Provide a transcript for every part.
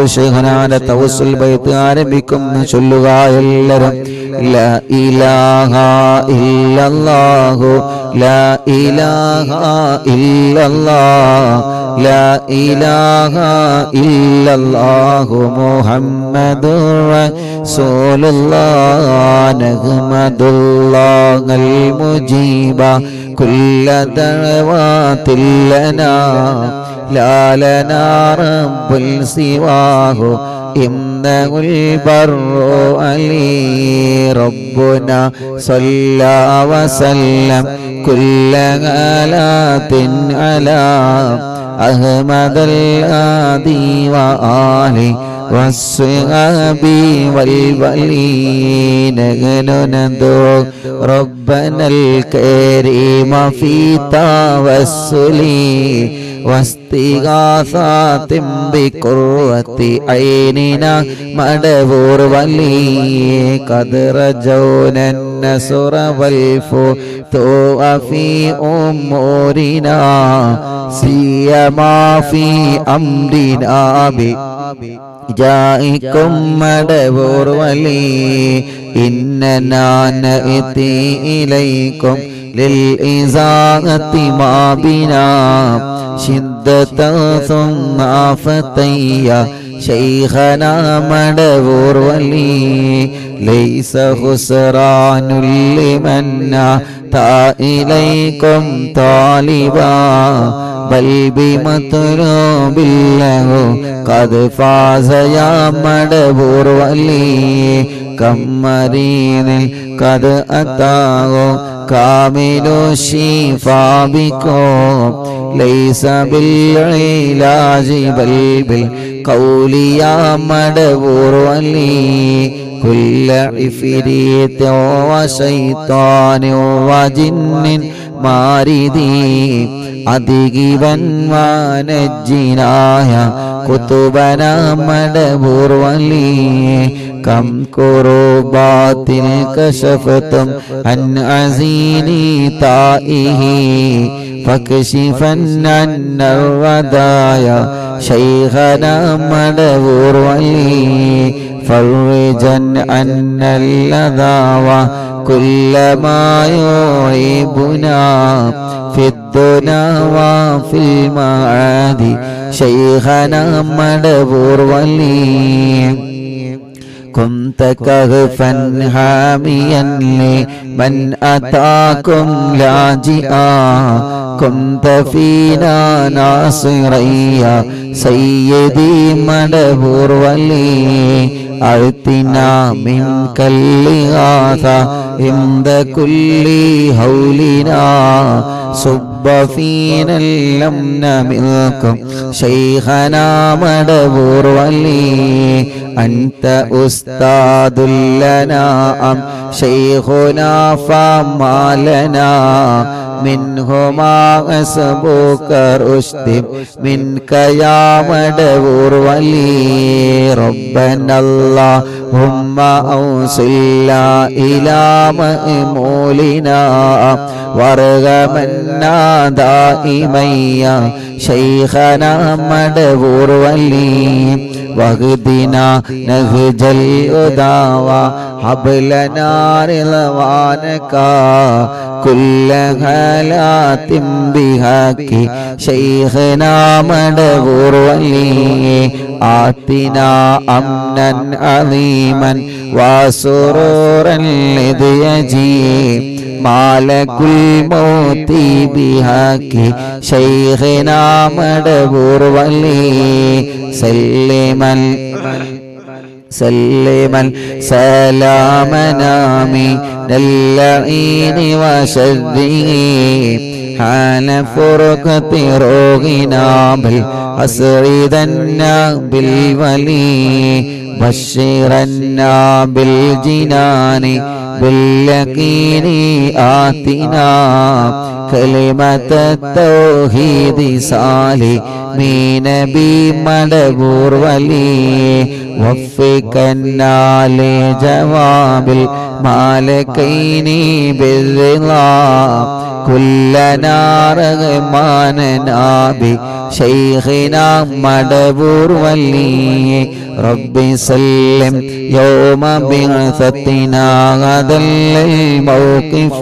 ഷെഹനാന്റെ തവസുൽ ബൈത്ത് ആരംഭിക്കുന്ന ചൊല്ലുക എല്ലാരും ലാ ഇലാഹ ഇല്ലല്ലാഹു ലാ ഇലാഹ ഇല്ലല്ലാഹ് ലാ ഇലാഹ ഇല്ലല്ലാഹു മുഹമ്മദുർ റസൂലുള്ളാഹ് നഹ്മദുല്ലാഹൽ മുജീബ കുല്ല ദഅവാതിൽ ലനാ ലാ ലനാ റബ്ബുൽ സിവാഹു إنه البر علي ربنا صلى وسلم كل غلات على أحمد الآدي وآله والصحاب والولين ندعو ربنا الكريم في توسلي واستغاثات بقرة عيننا مدبور ولي قد رجونا النصر والفتوح في أمورنا سيما في أمرنا جائكم مدبور ولي إننا نأتي إليكم للإزاغة ما بنا شدة ثم فتي شيخنا مدبور ولي ليس خسران لمن أتى إليكم طالبا بل بمطلوب له قد فاز يا مدبور ولي كم مريض قد أتاه كامل الشفاء بكم ليس بالعلاج بل بالقول يا مدبور ولي كل عفريت وشيطان وجن മാരിതി അതികിവൻ വാനജ്ജിനായ കുത്തുബന മടപൂർവലി കം കുറുബാത്തിൽ കശഫത്തും അൻ അസീനി തായിഹി فكشفا عنا الردايا شيخنا مدبور ولي فرجا عنا اللذا وكل ما يعيبنا في الدنا وفي المعاد شيخنا مدبور ولي كنت كهفا حاميا لمن أتاكم لاجئا كنت فينا ناصريا سيدي مدبور ولي أعطنا منك الإغاثة عند كل هولنا صب فينا الأمن منكم شيخنا مدبور ولي أنت أستاذ لنا أم شيخنا فما لنا منهما أسبوك رشد منك يا مدبور ولي ربنا اللهم أوصلنا إلى مأمولنا وارغمنا دائما يا شيخنا مدبور ولي واهدنا نهج الهدى وهب لنا رضوانك كل هالات بهاك شيخنا مدبور ولي آتنا أمنا عظيما وسرورا لذ يجيب مالك الموت بهاك شيخنا مدبور ولي سلما سلما سلامنا من اللعين وشره حال فرقة روحنا بل أسعدنا بالولي بشرنا بالجنان باليقين آتنا كلمة التوحيد صالح من نبي مدبور ولي وفقنا لجواب المالكين بالرضا كلنا رغماننا بشيخنا مدبور ولي ربي سلم يوم بعثتنا غدا الموقف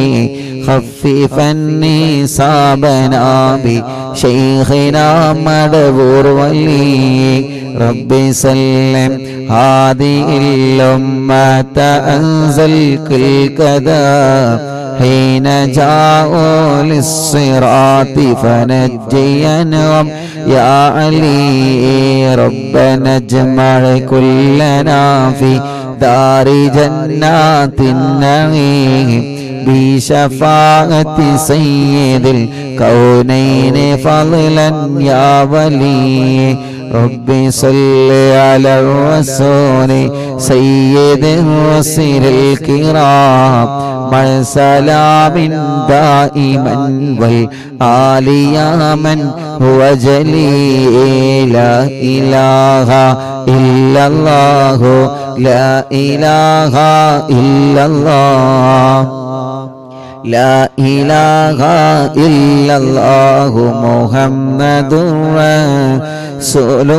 خففني صابنا بشيخنا مدبور ولي ربي سلم هذه الأمة أنزل كل كذا حين جاءوا للصراط فنجينهم يا علي ربنا اجمع كلنا في دار جنات النعيم بشفاعة سيد الكونين فضلا يا ولي ربي صل على الرسول سيد الرسل الكرام مع سلام دائما والآل يا من هو جليل لا إله إلا الله لا إله إلا الله لا إله إلا الله محمد رسول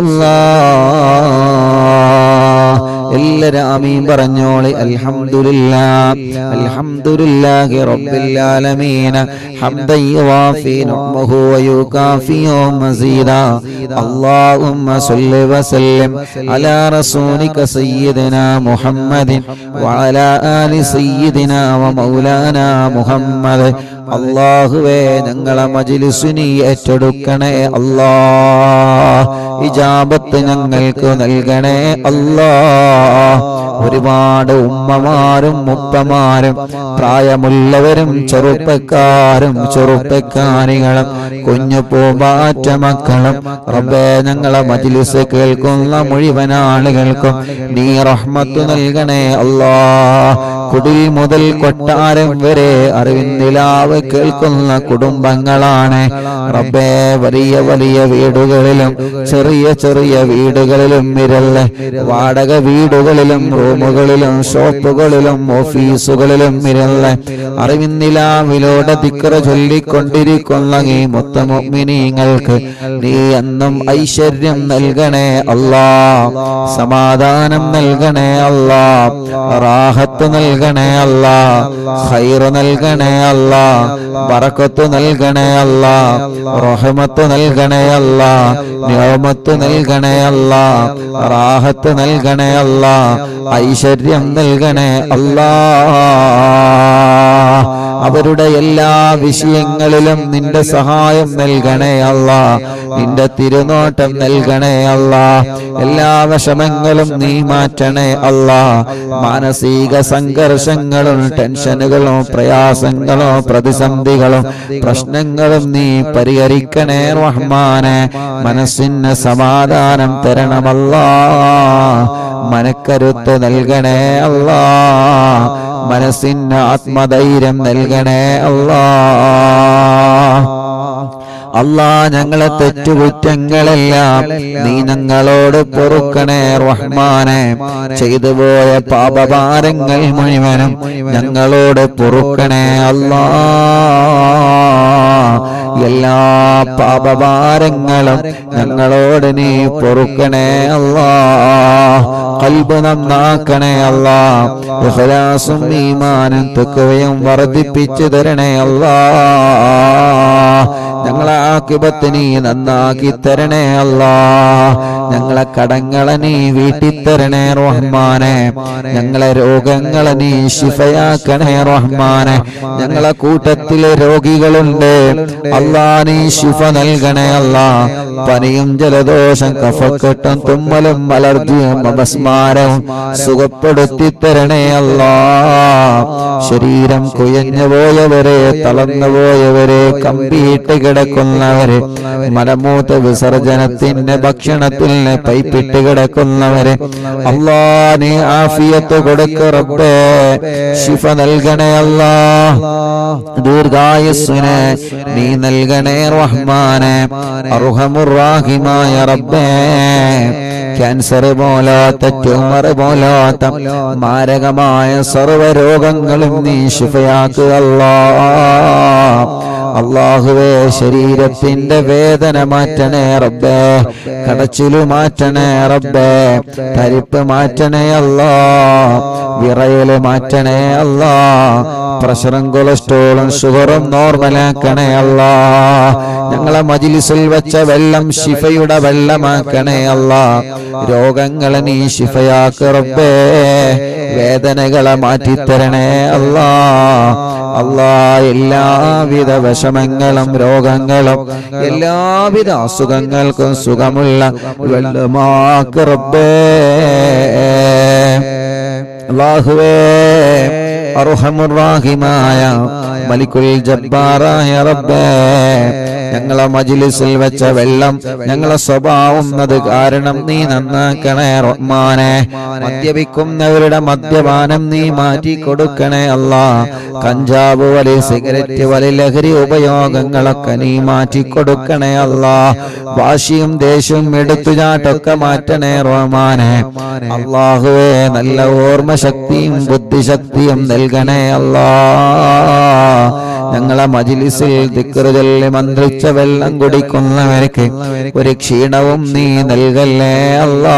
الله എല്ലാരും ആമീൻ പറഞ്ഞോളി അൽഹംദുലില്ലാ അൽഹംദുലില്ലാഹി റബ്ബിൽ ആലമീൻ ഹംദൻ യുവാഫി നിഅമഹു വയുകാഫിയു മസീദാ اللهم صل وسلم على رسولك سيدنا محمد وعلى آل سيدنا ومولانا محمد അള്ളാഹുവേ ഞങ്ങളെ മജിലിസിനി ഏറ്റെടുക്കണേ അല്ലാ ഇജാബത്ത് ഞങ്ങൾക്ക് നൽകണേ അല്ലാ ഒരുപാട് ഉമ്മമാരും മുപ്പമാരും പ്രായമുള്ളവരും ചെറുപ്പക്കാരും ചെറുപ്പക്കാരികളും കുഞ്ഞു പൂമ്പാറ്റ മക്കളും റബ്ബേ ഞങ്ങളെ മജിലിസ് കേൾക്കുന്ന മുഴുവൻ ആളുകൾക്കും നീ റഹ്മത്ത് നൽകണേ അല്ലാ കുടിൽ മുതൽ കൊട്ടാരം വരെ അറിവിന്ദിലാവ് കേൾക്കുന്ന കുടുംബങ്ങളാണ് റബ്ബേ വലിയ വലിയ വീടുകളിലും ചെറിയ ചെറിയ വീടുകളിലും വിരല് വാടക വീടുകളിലും റൂമുകളിലും ഷോപ്പുകളിലും ഓഫീസുകളിലും വിരല് അറിവിന്ദിലാവിലൂടെ ദിക്കറ ചൊല്ലിക്കൊണ്ടിരിക്കുന്ന ഈ മുത്തമൊമിനിങ്ങൾക്ക് നീ എന്നും ഐശ്വര്യം നൽകണേ അല്ലാ സമാധാനം നൽകണേ അല്ലാ റാഹത്ത് നൽകണേ അല്ലാ ഖൈറ് നൽകണേ അല്ലാ ബറക്കത്ത് നൽകണേ അല്ലാ റഹമത്ത് നൽകണേ അല്ലാ നിയമത്ത് നൽകണേ അല്ലാ റാഹത്ത് നൽകണേ അല്ലാ ഐശ്വര്യം നൽകണേ അല്ലാ അവരുടെ എല്ലാ വിഷയങ്ങളിലും നിന്റെ സഹായം നൽകണേ അല്ല നിന്റെ തിരുനോട്ടം നൽകണേ അല്ല എല്ലാ വിഷമങ്ങളും നീ മാറ്റണേ അല്ല മാനസിക സംഘർഷങ്ങളും ടെൻഷനുകളും പ്രയാസങ്ങളും പ്രതിസന്ധികളും പ്രശ്നങ്ങളും നീ പരിഹരിക്കണേ റഹ്മാനെ മനസ്സിന് സമാധാനം തരണമല്ല മനക്കരുത്ത് നൽകണേ അല്ലാ മനസ്സിന് ആത്മധൈര്യം നൽകണേ അല്ലാ അല്ലാ ഞങ്ങളെ തെറ്റുകുറ്റങ്ങളെല്ലാം നീ ഞങ്ങളോട് പൊറുക്കണേ റഹ്മാനെ ചെയ്തു പോയ പാപഭാരങ്ങൾ മുഴുവനും ഞങ്ങളോട് പൊറുക്കണേ അല്ലാ എല്ലാ പാപഭാരങ്ങളും ഞങ്ങളോട് നീ പൊറുക്കണേ അല്ലാ കൽബ് നന്നാക്കണേ അല്ലാ ഇഖ്ലാസും ഈമാനും തെക്കുകയും വർദ്ധിപ്പിച്ചു തരണേ അല്ലാ ഞങ്ങളെ ആക്കിബത്ത് നീ നന്നാക്കി തരണേ അല്ലാ ഞങ്ങളെ കടങ്ങളെ നീ വീട്ടിത്തരണേ റഹ്മാനെ ഞങ്ങളെ രോഗങ്ങളെ നീ ശിഫയാക്കണേ റഹ്മാനെ ഞങ്ങളെ കൂട്ടത്തിലെ രോഗികളുണ്ട് അല്ലാ നീ ശിഫ നൽകണേ അല്ലാ പനിയും ജലദോഷം കഫക്കെട്ടും തുമ്മലും അലർജിയും അപസ്മാരവും സുഖപ്പെടുത്തി തരണേ അല്ലാ ശരീരം കുയഞ്ഞു പോയവരെ തളർന്നു പോയവരെ കമ്പിയിട്ട് കിടക്കുന്നവരെ മലമൂത്ത വിസർജനത്തിന്റെ ഭക്ഷണത്തിന് പൈപ്പിട്ട് കിടക്കുന്നവരെ അല്ലാ നീ ആഫിയത്ത് കൊടുക്ക റബ്ബേ ശിഫ നൽകണേ അല്ലാ ദീർഘായുസ്സിന് നീ നൽകണേ റഹ്മാനെ അർഹമുറാഹിമായ റബ്ബേ ക്യാൻസർ പോലാത്ത ട്യൂമർ പോലാത്ത മാരകമായ സർവരോഗങ്ങളും നീ ശിഫയാക്കുക അല്ലാ അള്ളാഹുവേ ശരീരത്തിന്റെ വേദന മാറ്റണേ റബ്ബേ കടച്ചിലു മാറ്റണേ റബ്ബേ തരിപ്പ് മാറ്റണേ അല്ലാ വിറയല് മാറ്റണേ അല്ലാ പ്രഷറും കൊളസ്ട്രോളും ഷുഗറും നോർമലാക്കണേ അല്ലാ ഞങ്ങളെ മജിലിസിൽ വെച്ച വെള്ളം ശിഫയുടെ വെള്ളമാക്കണേ അല്ലാ രോഗങ്ങളെ നീ ശിഫയാക്ക് റബ്ബേ വേദനകളെ മാറ്റിത്തരണേ അല്ലാ അല്ലാ എല്ലാവിധ വിഷമങ്ങളും രോഗങ്ങളും എല്ലാവിധ അസുഖങ്ങൾക്കും സുഖമുള്ള വെള്ളമാക്ക് റബ്ബേ അല്ലാഹുവേ അർഹമുറാഹിമായ മലിക്കുൽ ജബ്ബാറായ റബ്ബേ ഞങ്ങളെ മജിലിസിൽ വെച്ച വെള്ളം ഞങ്ങളെ സ്വഭാവുന്നത് കാരണം നീ നന്നാക്കണേ റഹ്മാനെ മദ്യപിക്കുന്നവരുടെ മദ്യപാനം നീ മാറ്റി കൊടുക്കണേ അല്ലാ കഞ്ചാവ് വലി സിഗരറ്റ് വലി ലഹരി ഉപയോഗങ്ങളൊക്കെ നീ മാറ്റി കൊടുക്കണേ അല്ലാ വാശിയും ദേഷ്യവും എടുത്തുചാട്ടൊക്കെ മാറ്റണേ റഹ്മാനെ അള്ളാഹുവേ നല്ല ഓർമ്മ ശക്തിയും ബുദ്ധിശക്തിയും നൽകണേ അല്ലാ ഞങ്ങളെ മജിലിസിൽ ദിക്റുചൊല്ലി മന്ത്രിച്ച വെള്ളം കുടിക്കുന്നവർക്ക് ഒരു ക്ഷീണവും നീ നൽകല്ലേ അല്ലാ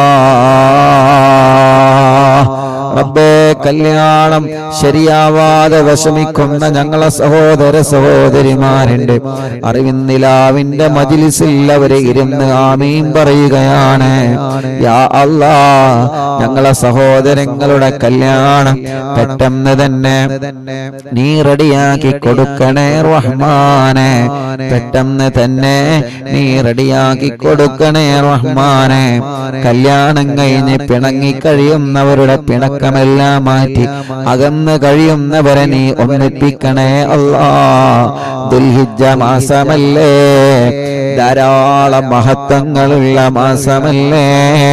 റബ്ബേ കല്യാണം ശരിയാവാതെ വിഷമിക്കുന്ന ഞങ്ങളെ സഹോദര സഹോദരിമാരുണ്ട് അറിവിന്നിലാവിന്റെ മജിലിസിൽ അവരെ ഇരുന്ന് ആമീൻ പറയുകയാണ് യാ അല്ലാ ഞങ്ങളെ സഹോദരങ്ങളുടെ കല്യാണം പെട്ടെന്ന് തന്നെ നീ റെഡിയാക്കി കൊടുക്കണേ റഹ്മാനെ പെട്ടെന്ന് തന്നെ നീ റെഡിയാക്കി കൊടുക്കണേ റഹ്മാനെ കല്യാണം കഴിഞ്ഞ് പിണങ്ങി കഴിയുന്നവരുടെ പിണക്കമെല്ലാം മാറ്റി അകന്ന് കഴിയുന്നവരെ നീ ഒന്നിപ്പിക്കണേ അല്ലാ ദുൽഹിജ മാസമല്ലേ ധാരാളം മഹത്വങ്ങളുള്ള മാസമല്ലേ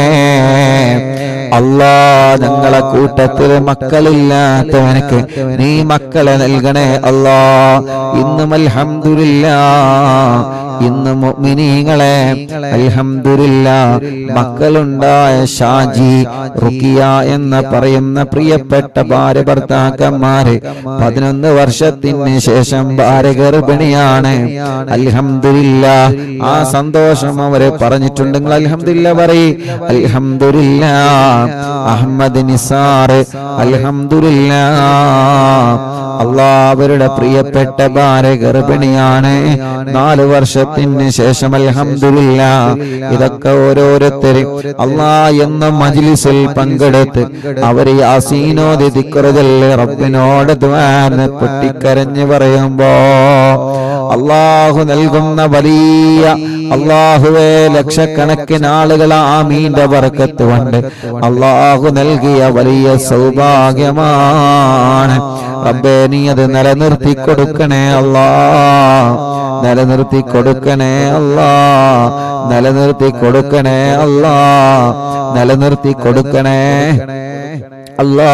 അല്ലാ ഞങ്ങളെ കൂട്ടത്തിൽ മക്കളില്ലാത്തവനക്ക് നീ മക്കളെ നൽകണേ അല്ലാ ഇന്നും അൽഹംദുലില്ലാ ഇന്ന് മുഅ്മിനീങ്ങളെ അൽഹംദുലില്ല മക്കളുണ്ടായ ഷാജി റുക്കിയ എന്ന് പറയുന്ന പ്രിയപ്പെട്ട ഭാര്യ ഭർത്താക്കന്മാര് പതിനൊന്ന് വർഷത്തിന് ശേഷം ഭാര്യ ഗർഭിണിയാണ് അൽഹംദുലില്ല ആ സന്തോഷം അവര് പറഞ്ഞിട്ടുണ്ടെങ്കിൽ അൽഹംദുലില്ല പറയ് അൽഹംദുലില്ല അഹമ്മദ് നിസാർ അൽഹംദുലില്ല അള്ളാ അവരുടെ പ്രിയപ്പെട്ട ഭാര്യ ഗർഭിണിയാണ് നാല് വർഷത്തിന് ശേഷം അൽഹംദുലില്ല ഇതൊക്കെ ഓരോരുത്തരും അള്ളാ എന്ന മജ്ലിസിൽ പങ്കെടുത്ത് അവര് യാസീനോദി ദിക്റുചൊല്ലി റബ്ബിനോട് ദ്വാന്ന് പൊട്ടിക്കരഞ്ഞ് പറയുമ്പോ അള്ളാഹു നൽകുന്ന വലിയ അള്ളാഹുവെ ലക്ഷക്കണക്കിന് ആളുകൾ ആമീന്റെ ബർക്കത്ത് കൊണ്ട് അള്ളാഹു നൽകിയ വലിയ സൗഭാഗ്യമാണ് റബ്ബേ നീ അത് നിലനിർത്തി കൊടുക്കണേ അല്ലാ നിലനിർത്തി കൊടുക്കണേ അല്ലാ നിലനിർത്തി കൊടുക്കണേ അല്ലാ നിലനിർത്തി കൊടുക്കണേ അല്ലാ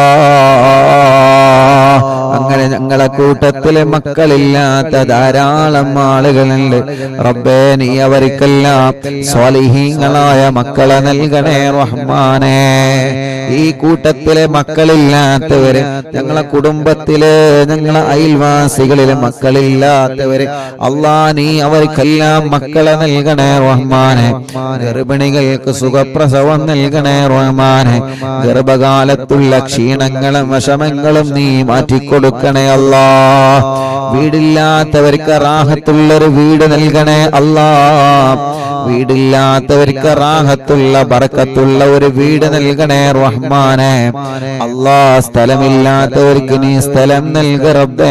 അങ്ങനെ ഞങ്ങളെ കൂട്ടത്തിലെ മക്കളില്ലാത്ത ധാരാളം ആളുകളുണ്ട് റബ്ബേ നീ അവർക്കെല്ലാം സ്വാലിഹീങ്ങളായ മക്കളെ നൽകണേ റഹ്മാനെ ഈ കൂട്ടത്തിലെ മക്കളില്ലാത്തവര് ഞങ്ങളെ കുടുംബത്തിലെ ഞങ്ങളെ അയൽവാസികളിലെ മക്കളില്ലാത്തവര് അള്ളാ നീ അവർക്കെല്ലാം മക്കളെ നൽകണേ റഹ്മാനെ ഗർഭിണികൾക്ക് സുഖപ്രസവം നൽകണേ റഹ്മാനെ ഗർഭകാലത്തുള്ള ക്ഷീണങ്ങളും വിഷമങ്ങളും നീ മാറ്റിക്കൊടുക്കണേ അല്ലാ വീടില്ലാത്തവർക്ക് റാഹത്തുള്ളൊരു വീട് നൽകണേ അല്ലാ വീടില്ലാത്തവർക്ക് റാഹത്തുള്ള ബറക്കത്തുള്ള ഒരു വീട് നൽകണേ റഹ്മാനെ അല്ലാ സ്ഥലമില്ലാത്തവർക്ക് നീ സ്ഥലം നൽക റബ്ബേ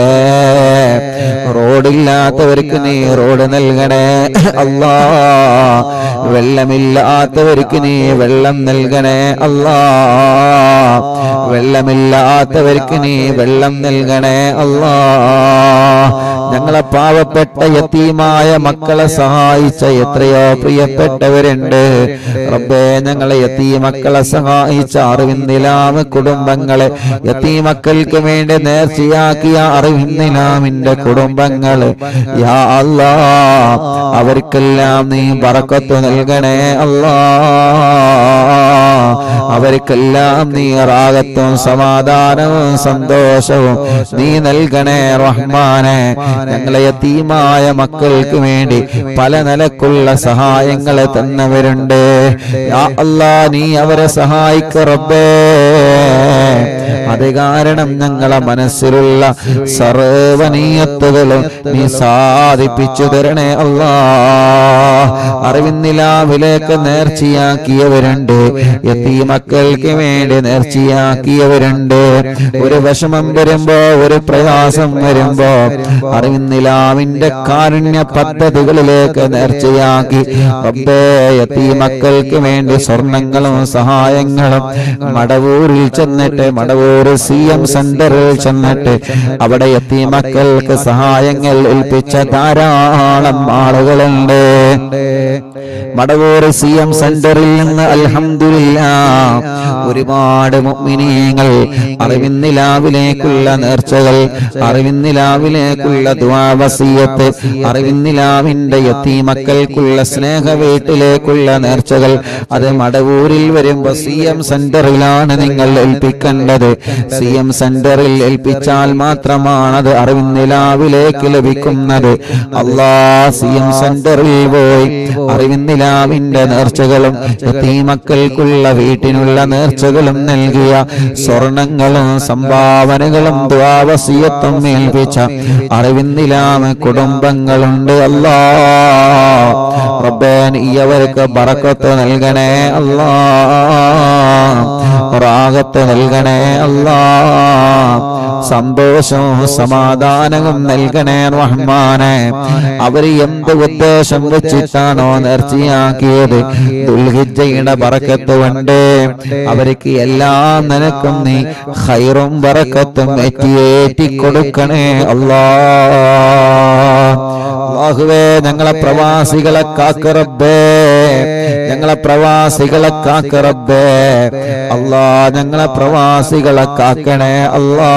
റോഡില്ലാത്തവർക്ക് നീ റോഡ് നൽകണേ അല്ലാ വെള്ളമില്ലാത്തവർക്ക് നീ വെള്ളം നൽകണേ അല്ലാ വെള്ളമില്ലാത്തവർക്ക് നീ വെള്ളം നൽകണേ അല്ലാ ഞങ്ങളെ പാവപ്പെട്ട യത്തീമായ മക്കളെ സഹായിച്ച എത്രയോ പ്രിയപ്പെട്ടവരുണ്ട് റബ്ബേ ഞങ്ങളെ യത്തീ മക്കളെ സഹായിച്ച അറിവിന്ദിലാമ കുടുംബങ്ങളെ യത്തീ മക്കൾക്ക് വേണ്ടി നേർച്ചയാക്കിയ അറിവിന്ദിലാമിന്റെ കുടുംബങ്ങള് യാ അല്ലാ അവർക്കെല്ലാം നീ ബറക്കത്ത് നൽകണേ അല്ലാ അവർക്കെല്ലാം നീ റാഗത്തും സമാധാനവും സന്തോഷവും നീ നൽകണേ റഹ്മാനെ ഞങ്ങളെ യത്തീമായ മക്കൾക്ക് വേണ്ടി പല നിലക്കുള്ള സഹായങ്ങൾ തന്നവരുണ്ട് യാ അല്ലാ നീ അവരെ സഹായിക്ക റബ്ബേ അത് കാരണം ഞങ്ങളെ മനസ്സിലുള്ള സർവനീയത്തുകളും നീ സാധിപ്പിച്ചു തരണേ അല്ലാ അറിവിന്നിലാവിലേക്ക് നേർച്ചയാക്കിയവരുണ്ട് എത്തി മക്കൾക്ക് വേണ്ടി നേർച്ചയാക്കിയവരുണ്ട് ഒരു വിഷമം വരുമ്പോ ഒരു പ്രയാസം വരുമ്പോ അറിവിന്നിലാവിന്റെ കാരുണ്യ പദ്ധതികളിലേക്ക് നേർച്ചയാക്കി റബ്ബേ എത്തി മക്കൾക്ക് വേണ്ടി സ്വർണങ്ങളും സഹായങ്ങളും മടവൂരിൽ ചെന്നിട്ട് മടവൂർ സി എം സെന്ററിൽ ചെന്നിട്ട് അവിടെ എത്തി മക്കൾക്ക് സഹായങ്ങൾ ഏൽപ്പിച്ച ധാരാളം ആളുകളുണ്ട് മടവൂർ സി എം സെന്ററിൽ നിന്ന് അൽഹംദുലില്ല ഒരുപാട് മുഅ്മിനീങ്ങൾ അറിവിന്നിലാവിലേക്കുള്ള നേർച്ചകൾ അറിവിന്നിലാവിലേക്കുള്ള ദുആവസിയത്ത് അറിവിന്നിലാവിന്റെ യത്തീ മക്കൾക്കുള്ള സ്നേഹ വീട്ടിലേക്കുള്ള നേർച്ചകൾ അത് മടവൂരിൽ വരുമ്പോ സി എം സെന്ററിലാണ് നിങ്ങൾ ഏൽപ്പിക്കേണ്ടത് സി എം സെന്ററിൽ ഏൽപ്പിച്ചാൽ മാത്രമാണ് അത് അറിവിന്നിലാവിലേക്ക് ലഭിക്കുന്നത് അള്ളാ സി എം സെന്ററിൽ പോയി അറിവിന്നിലാവിന്റെ നേർച്ചകളും യത്തീ മക്കൾക്കുള്ള വീട്ടിനുള്ള നേർച്ചകളും നൽകിയ സ്വർണങ്ങളും സംഭാവനകളും ദ്വാവസിയത്വം ഏൽപ്പിച്ച അറിവിന്നിലാമ കുടുംബങ്ങളുണ്ട് അല്ലാ റബ്ബേ നീ അവർക്ക് ബറക്കത്ത് നൽകണേ അല്ലാ റാഗത്ത് നൽകണേ അല്ലാ സന്തോഷവും സമാധാനവും നൽകണേ റഹ്മാനെ അവർ എന്ത് ഉദ്ദേശം വെച്ചിട്ടാണോ നേർച്ചയാക്കിയത് ദുൽഹിജയുടെ ബറക്കത്ത് കൊണ്ട് അവർക്ക് എല്ലാം നിനക്കും നീ ഹൈറും ബറക്കത്തും ഏറ്റി കൊടുക്കണേ അല്ലാ അള്ളാഹുവേ ഞങ്ങളെ പ്രവാസികളെ കാക്കറബേ ഞങ്ങളെ പ്രവാസികളെ കാക്കറബേ അല്ലാ ഞങ്ങളെ പ്രവാസികളെ കാക്കണേ അല്ലാ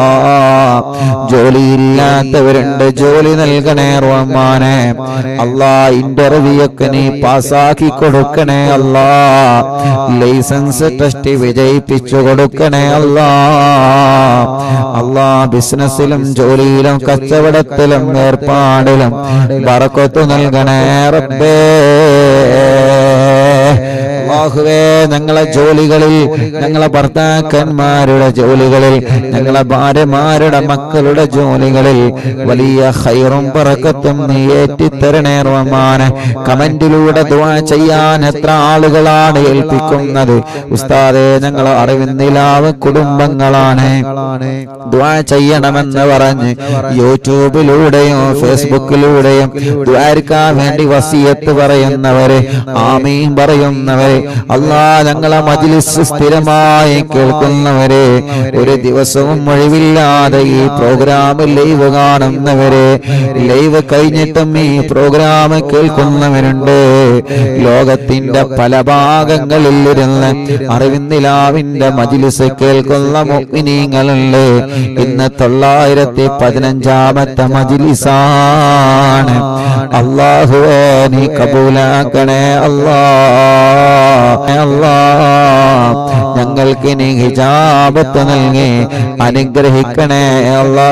ജോലിയില്ലാത്തവരുണ്ട് ജോലി നൽകണേ റഹ്മാനെ അല്ലാ ഇന്റർവ്യൂ ഒക്കെ നീ പാസ്സാക്കി കൊടുക്കണേ അല്ലാ ലൈസൻസ് ടെസ്റ്റ് വിജയിപ്പിച്ചു കൊടുക്കണേ അല്ലാ അല്ലാ ബിസിനസ്സിലും ജോലിയിലും കച്ചവടത്തിലും ഏർപ്പാടിലും ബറക്കത്ത് നൽകണേ റബ്ബേ അള്ളാഹുവേ ഞങ്ങളെ ജോലികളിൽ ഞങ്ങളെ ഭർത്താക്കന്മാരുടെ ജോലികളിൽ ഞങ്ങളെ ഭാര്യമാരുടെ മക്കളുടെ ജോലികളിൽ വലിയ ഹൈറും പറക്കത്തും നീ ഏറ്റിത്തരണേ റഹ്മാനെ കമന്റിലൂടെ ദുആ ചെയ്യാൻ എത്ര ആളുകളാണ് ഏൽപ്പിക്കുന്നത് ഉസ്താദെ ഞങ്ങൾ അറിവിന്നിലാവ് കുടുംബങ്ങളാണ് ദുആ ചെയ്യണമെന്ന് പറഞ്ഞ് യൂട്യൂബിലൂടെയും ഫേസ്ബുക്കിലൂടെയും ദ്വാരിക്കാൻ വേണ്ടി വസിയത്ത് പറയുന്നവരെ ആമീൻ പറയുന്നവരെ അല്ലാ ഞങ്ങളെ മജിലിസ് സ്ഥിരമായി കേൾക്കുന്നവരെ ഒരു ദിവസവും ഒഴിവില്ലാതെ ഈ പ്രോഗ്രാം ലൈവ് കാണുന്നവരെ ലൈവ് കഴിഞ്ഞിട്ടും ഈ പ്രോഗ്രാം കേൾക്കുന്നവരുണ്ട് ലോകത്തിന്റെ പല ഭാഗങ്ങളിൽ ഇരുന്ന് അറിവിന്ദിലാവിന്റെ മജിലിസ് കേൾക്കുന്ന മുഅ്മിനീങ്ങളുണ്ട് ഇന്ന് തൊള്ളായിരത്തി പതിനഞ്ചാമത്തെ മജിലിസാണ് അള്ളാഹുവേ നീ കബൂലാക്കണേ അല്ലാ അല്ലാ ഞങ്ങൾക്ക് നീ ഹിജാബത്ത് നൽകി അനുഗ്രഹിക്കണേ അല്ലാ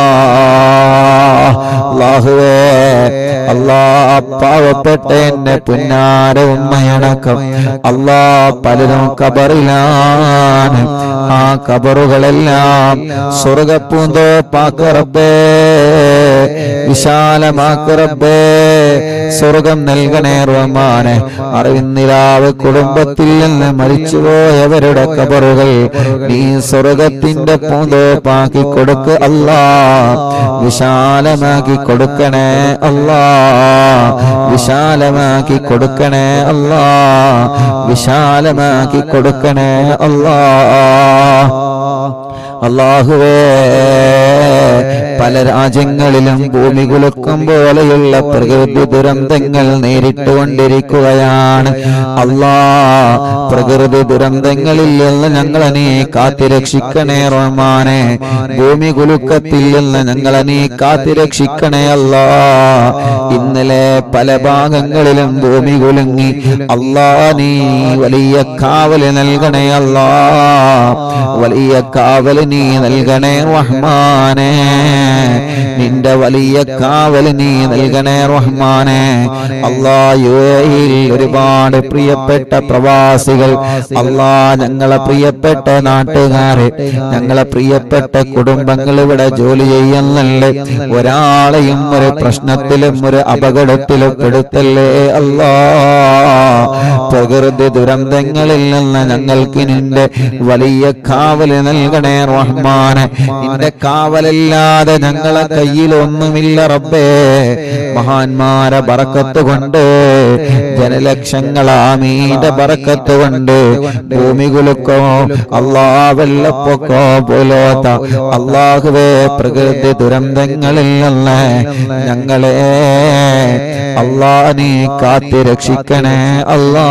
അള്ളാഹുവേ അല്ലാ പാവപ്പെട്ട എന്റെ പുന്നാര ഉമ്മയടക്കം അല്ലാ പലരും കബറിലാണ് ആ കബറുകളെല്ലാം സ്വർഗപ്പൂന്തോ പാക്കറബേ വിശാലമാക്കറബേ സ്വർഗം നൽകണേ റഹ്മാനെ അറിവിന്നിരാവ് കുടുംബത്തിൽ നിന്ന് മരിച്ചുപോയവരുടെ കബറുകൾ നീ സ്വർഗത്തിന്റെ പൂന്തോപ്പാക്കി കൊടുക്ക് അല്ലാ വിശാലമാക്കി കൊടുക്കണേ അല്ലാ വിശാലമാക്കി കൊടുക്കണേ അല്ലാ വിശാലമാക്കി കൊടുക്കണേ അല്ലാ അള്ളാഹുവേ പല രാജ്യങ്ങളിലും ഭൂമി കുലുക്കം പോലെയുള്ള പ്രകൃതി ദുരന്തങ്ങൾ നേരിട്ടുകൊണ്ടിരിക്കുകയാണ് അള്ളാ പ്രകൃതി ദുരന്തങ്ങളിൽ നിന്ന് ഞങ്ങളെ നീ കാത്തിരക്ഷിക്കണേ റഹ്മാനെ ഭൂമി കുലുക്കത്തിൽ നിന്ന് ഞങ്ങളെ നീ കാത്തിരക്ഷിക്കണേ അല്ലാ ഇന്നലെ പല ഭാഗങ്ങളിലും ഭൂമി കുലുങ്ങി അല്ലാ നീ വലിയ കാവല് നൽകണേ അല്ലാ വലിയ കാവല് നീ നൽകണേ റഹ്മാനെ നിന്റെ വലിയ കാവല് നീ നൽകണേ റഹ്മാനെ അല്ലാ യു എയിൽ ഒരുപാട് പ്രിയപ്പെട്ട പ്രവാസികൾ അല്ലാ ഞങ്ങളെ പ്രിയപ്പെട്ട നാട്ടുകാരെ ഞങ്ങളെ പ്രിയപ്പെട്ട കുടുംബങ്ങൾ ഇവിടെ ജോലി ചെയ്യുന്നുണ്ട് ഒരാളെയും ഒരു പ്രശ്നത്തിലും ഒരു അപകടത്തിലും പെടുത്തല്ലേ അല്ലാ പ്രകൃതി ദുരന്തങ്ങളിൽ നിന്ന് ഞങ്ങൾക്ക് നിന്റെ വലിയ കാവല് നൽകണേ റഹ്മാനെ നിന്റെ കാവലല്ലാതെ ഞങ്ങളെ കയ്യിൽ ഒന്നുമില്ല റബ്ബേ മഹാന്മാരെ ബറക്കത്ത് കൊണ്ട് ജനലക്ഷങ്ങളാമീന്റെ ബറക്കത്ത് കൊണ്ട് ഭൂമി കുലുക്കോ അല്ലാ വെള്ളപ്പൊക്കോ പോലോത്ത അള്ളാഹുവേ പ്രകൃതി ദുരന്തങ്ങളിൽ നിന്ന് ഞങ്ങളെ അല്ലാ നീ കാത്തി രക്ഷിക്കണേ അല്ലാ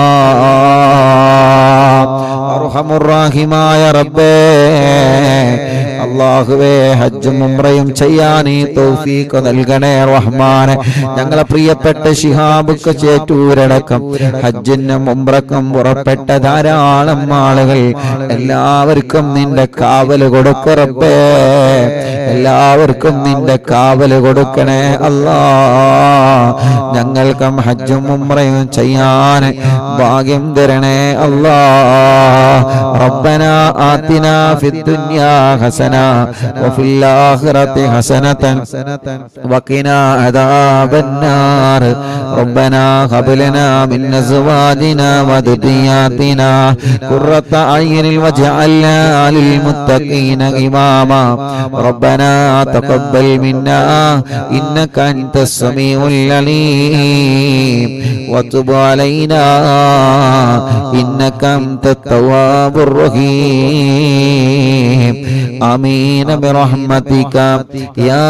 അർഹമുറാഹിമായ റബ്ബേ അള്ളാഹുവേ ഹജ്ജും ഉംറയും ചെയ്യാൻ ഈ തൗഫീഖ് നൽകണേ റഹ്മാനെ ഞങ്ങളെ പ്രിയപ്പെട്ട ശിഹാബുക്ക് ചേറ്റൂരടക്കം ഹജ്ജിനും ഉംറക്കും പുറപ്പെട്ട ധാരാളം ആളുകൾ എല്ലാവർക്കും നിന്റെ കാവല് കൊടുക്ക റബ്ബേ എല്ലാവർക്കും നിന്റെ കാവല് കൊടുക്കണേ അല്ലാ ഞങ്ങൾക്കും ഹജ്ജും ഉംറയും ചെയ്യാൻ ഭാഗ്യം തരണേ അല്ലാ ربنا آتنا في الدنيا حسنة وفي الآخرة حسنة وقنا عذاب النار ربنا هب لنا من أزواجنا وذرياتنا قرة أعين واجعلنا للمتقين إماما ربنا تقبل منا إنك أنت السميع العليم وتب علينا إنك أنت التواب الرحيم آمين برحمتك يا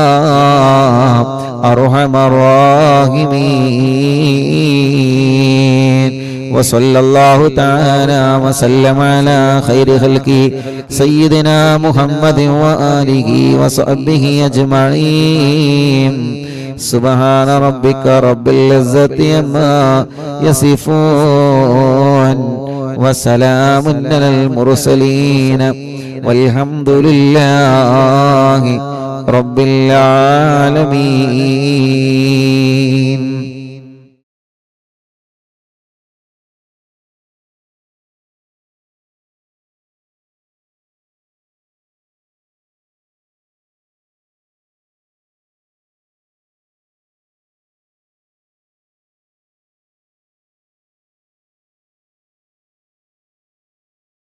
أرحم الراحمين وصلى الله تعالى وسلم على خير خلقه سيدنا محمد وآله وصحبه أجمعين سبحان ربك رب العزة عما يصفون وسلام على المرسلين والحمد لله رب العالمين